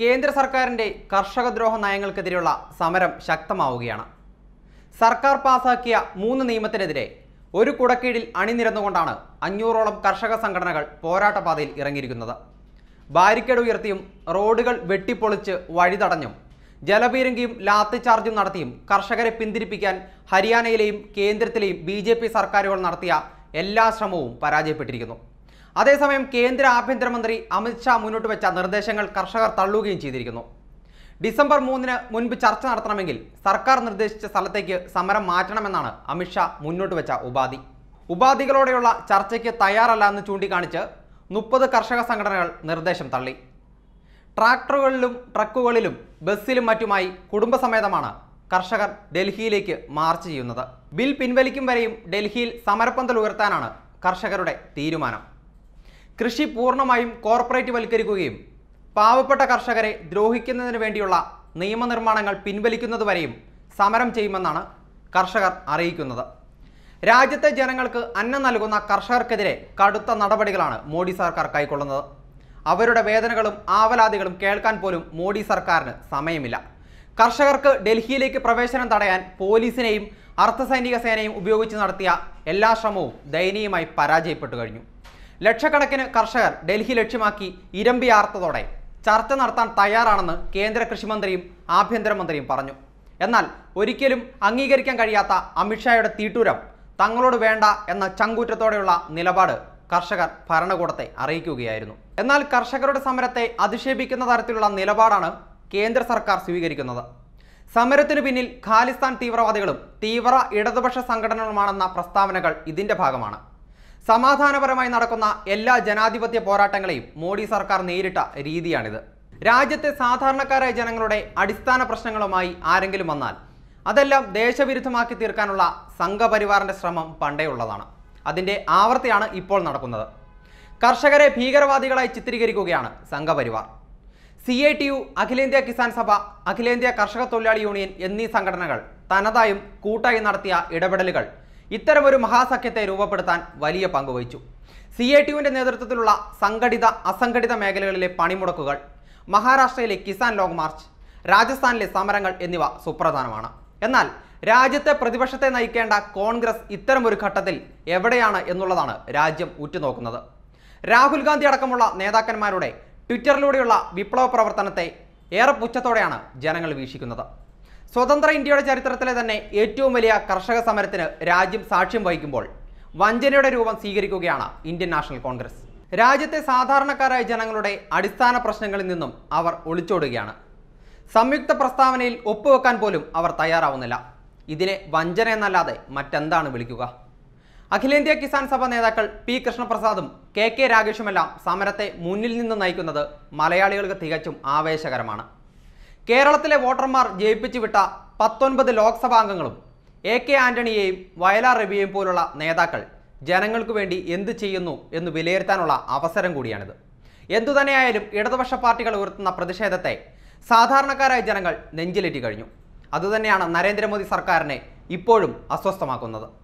കേന്ദ്ര സർക്കാരിന്റെ കർഷകദ്രോഹ നയങ്ങൾക്കെതിരെയുള്ള സമരം ശക്തമാവുകയാണ് സർക്കാർ പാസാക്കിയ മൂന്ന് നിയമത്തിനെതിരെ ഒരു കുടക്കീഴിൽ അണിനിരന്നുകൊണ്ടാണ് അഞ്ഞൂറോളം കർഷക സംഘടനകൾ പോരാട്ടപാതയിൽ ഇറങ്ങിയിരിക്കുന്നത് ബാരിക്കേഡ് ഉയർത്തിയും റോഡുകൾ വെട്ടിപ്പൊളിച്ച് വഴിതടഞ്ഞും ജലപീരങ്കിയും ലാത്തിചാർജും നടത്തിയും കർഷകരെ പിന്തിരിപ്പിക്കാൻ ഹരിയാനയിലെയും കേന്ദ്രത്തിലെയും ബി ജെ പി സർക്കാരുകൾ നടത്തിയ എല്ലാ ശ്രമവും പരാജയപ്പെട്ടിരിക്കുന്നു അതേസമയം കേന്ദ്ര ആഭ്യന്തരമന്ത്രി അമിത്ഷാ മുന്നോട്ട് വെച്ച നിർദ്ദേശങ്ങൾ കർഷകർ തള്ളുകയും ചെയ്തിരിക്കുന്നു ഡിസംബർ മൂന്നിന് മുൻപ് ചർച്ച നടത്തണമെങ്കിൽ സർക്കാർ നിർദ്ദേശിച്ച സ്ഥലത്തേക്ക് സമരം മാറ്റണമെന്നാണ് അമിത്ഷാ മുന്നോട്ട് വെച്ച ഉപാധി ഉപാധികളോടെയുള്ള ചർച്ചയ്ക്ക് തയ്യാറല്ല എന്ന് ചൂണ്ടിക്കാണിച്ച് മുപ്പത് കർഷക സംഘടനകൾ നിർദ്ദേശം തള്ളി ട്രാക്ടറുകളിലും ട്രക്കുകളിലും ബസ്സിലും മറ്റുമായി കുടുംബസമേതമാണ് കർഷകർ ഡൽഹിയിലേക്ക് മാർച്ച് ചെയ്യുന്നത് ബിൽ പിൻവലിക്കും വരെയും ഡൽഹിയിൽ സമരപ്പന്തൽ ഉയർത്താനാണ് കർഷകരുടെ തീരുമാനം കൃഷി പൂർണ്ണമായും കോർപ്പറേറ്റ് വൽക്കരിക്കുകയും പാവപ്പെട്ട കർഷകരെ ദ്രോഹിക്കുന്നതിന് വേണ്ടിയുള്ള നിയമനിർമ്മാണങ്ങൾ പിൻവലിക്കുന്നതുവരെയും സമരം ചെയ്യുമെന്നാണ് കർഷകർ അറിയിക്കുന്നത് രാജ്യത്തെ ജനങ്ങൾക്ക് അന്നം നൽകുന്ന കർഷകർക്കെതിരെ കടുത്ത നടപടികളാണ് മോഡി സർക്കാർ കൈക്കൊള്ളുന്നത് അവരുടെ വേദനകളും ആവലാതികളും കേൾക്കാൻ പോലും മോഡി സർക്കാരിന് സമയമില്ല കർഷകർക്ക് ഡൽഹിയിലേക്ക് പ്രവേശനം തടയാൻ പോലീസിനെയും അർദ്ധസൈനിക സേനയും ഉപയോഗിച്ച് നടത്തിയ എല്ലാ ശ്രമവും ദയനീയമായി പരാജയപ്പെട്ടു കഴിഞ്ഞു ലക്ഷക്കണക്കിന് കർഷകർ ഡൽഹി ലക്ഷ്യമാക്കി ഇരമ്പിയാർത്തതോടെ ചർച്ച നടത്താൻ തയ്യാറാണെന്ന് കേന്ദ്ര കൃഷിമന്ത്രിയും ആഭ്യന്തരമന്ത്രിയും പറഞ്ഞു എന്നാൽ ഒരിക്കലും അംഗീകരിക്കാൻ കഴിയാത്ത അമിത്ഷായുടെ തീട്ടൂരം തങ്ങളോട് വേണ്ട എന്ന ചങ്കൂറ്റത്തോടെയുള്ള നിലപാട് കർഷകർ ഭരണകൂടത്തെ അറിയിക്കുകയായിരുന്നു എന്നാൽ കർഷകരുടെ സമരത്തെ അധിക്ഷേപിക്കുന്ന തരത്തിലുള്ള നിലപാടാണ് കേന്ദ്ര സർക്കാർ സ്വീകരിക്കുന്നത് സമരത്തിനു പിന്നിൽ ഖാലിസ്ഥാൻ തീവ്രവാദികളും തീവ്ര ഇടതുപക്ഷ സംഘടനകളുമാണെന്ന പ്രസ്താവനകൾ ഇതിന്റെ ഭാഗമാണ് സമാധാനപരമായി നടക്കുന്ന എല്ലാ ജനാധിപത്യ പോരാട്ടങ്ങളെയും മോഡി സർക്കാർ നേരിട്ട രീതിയാണിത് രാജ്യത്തെ സാധാരണക്കാരായ ജനങ്ങളുടെ അടിസ്ഥാന പ്രശ്നങ്ങളുമായി ആരെങ്കിലും വന്നാൽ അതെല്ലാം ദേശവിരുദ്ധമാക്കി തീർക്കാനുള്ള സംഘപരിവാറിന്റെ ശ്രമം പണ്ടേയുള്ളതാണ് അതിന്റെ ആവർത്തിയാണ് ഇപ്പോൾ നടക്കുന്നത് കർഷകരെ ഭീകരവാദികളായി ചിത്രീകരിക്കുകയാണ് Sangh Parivar C I T U അഖിലേന്ത്യാ കിസാൻ സഭ അഖിലേന്ത്യാ കർഷക തൊഴിലാളി യൂണിയൻ എന്നീ സംഘടനകൾ തനതായും കൂട്ടായി നടത്തിയ ഇടപെടലുകൾ ഇത്തരമൊരു മഹാസഖ്യത്തെ രൂപപ്പെടുത്താൻ വലിയ പങ്കുവഹിച്ചു സി ഐ ടി യുവിൻ്റെ നേതൃത്വത്തിലുള്ള സംഘടിത അസംഘടിത മേഖലകളിലെ പണിമുടക്കുകൾ മഹാരാഷ്ട്രയിലെ കിസാൻ ലോങ് മാർച്ച് രാജസ്ഥാനിലെ സമരങ്ങൾ എന്നിവ സുപ്രധാനമാണ് എന്നാൽ രാജ്യത്തെ പ്രതിപക്ഷത്തെ നയിക്കേണ്ട കോൺഗ്രസ് ഇത്തരമൊരു ഘട്ടത്തിൽ എവിടെയാണ് എന്നുള്ളതാണ് രാജ്യം ഉറ്റുനോക്കുന്നത് രാഹുൽ ഗാന്ധി അടക്കമുള്ള നേതാക്കന്മാരുടെ ട്വിറ്ററിലൂടെയുള്ള വിപ്ലവ പ്രവർത്തനത്തെ ഏറെ പുച്ഛത്തോടെയാണ് ജനങ്ങൾ വീക്ഷിക്കുന്നത് സ്വതന്ത്ര ഇന്ത്യയുടെ ചരിത്രത്തിലെ തന്നെ ഏറ്റവും വലിയ കർഷക സമരത്തിന് രാജ്യം സാക്ഷ്യം വഹിക്കുമ്പോൾ വഞ്ചനയുടെ രൂപം സ്വീകരിക്കുകയാണ് ഇന്ത്യൻ നാഷണൽ കോൺഗ്രസ് രാജ്യത്തെ സാധാരണക്കാരായ ജനങ്ങളുടെ അടിസ്ഥാന പ്രശ്നങ്ങളിൽ നിന്നും അവർ ഒളിച്ചോടുകയാണ് സംയുക്ത പ്രസ്താവനയിൽ ഒപ്പുവെക്കാൻ പോലും അവർ തയ്യാറാവുന്നില്ല ഇതിനെ വഞ്ചന എന്നല്ലാതെ മറ്റെന്താണ് വിളിക്കുക അഖിലേന്ത്യാ കിസാൻ സഭ നേതാക്കൾ പി കൃഷ്ണപ്രസാദും കെ കെ രാഗേഷുമെല്ലാം സമരത്തെ മുന്നിൽ നിന്ന് നയിക്കുന്നത് മലയാളികൾക്ക് തികച്ചും ആവേശകരമാണ് കേരളത്തിലെ വോട്ടർമാർ ജയിപ്പിച്ചു വിട്ട പത്തൊൻപത് ലോക്സഭാ അംഗങ്ങളും എ കെ ആന്റണിയെയും വയലാർ രവിയെയും പോലുള്ള നേതാക്കൾ ജനങ്ങൾക്ക് വേണ്ടി എന്ത് ചെയ്യുന്നു എന്ന് വിലയിരുത്താനുള്ള അവസരം കൂടിയാണിത് എന്തുതന്നെയായാലും ഇടതുപക്ഷ പാർട്ടികൾ ഉയർത്തുന്ന പ്രതിഷേധത്തെ സാധാരണക്കാരായ ജനങ്ങൾ നെഞ്ചിലേറ്റി കഴിഞ്ഞു അതുതന്നെയാണ് നരേന്ദ്രമോദി സർക്കാരിനെ ഇപ്പോഴും അസ്വസ്ഥമാക്കുന്നത്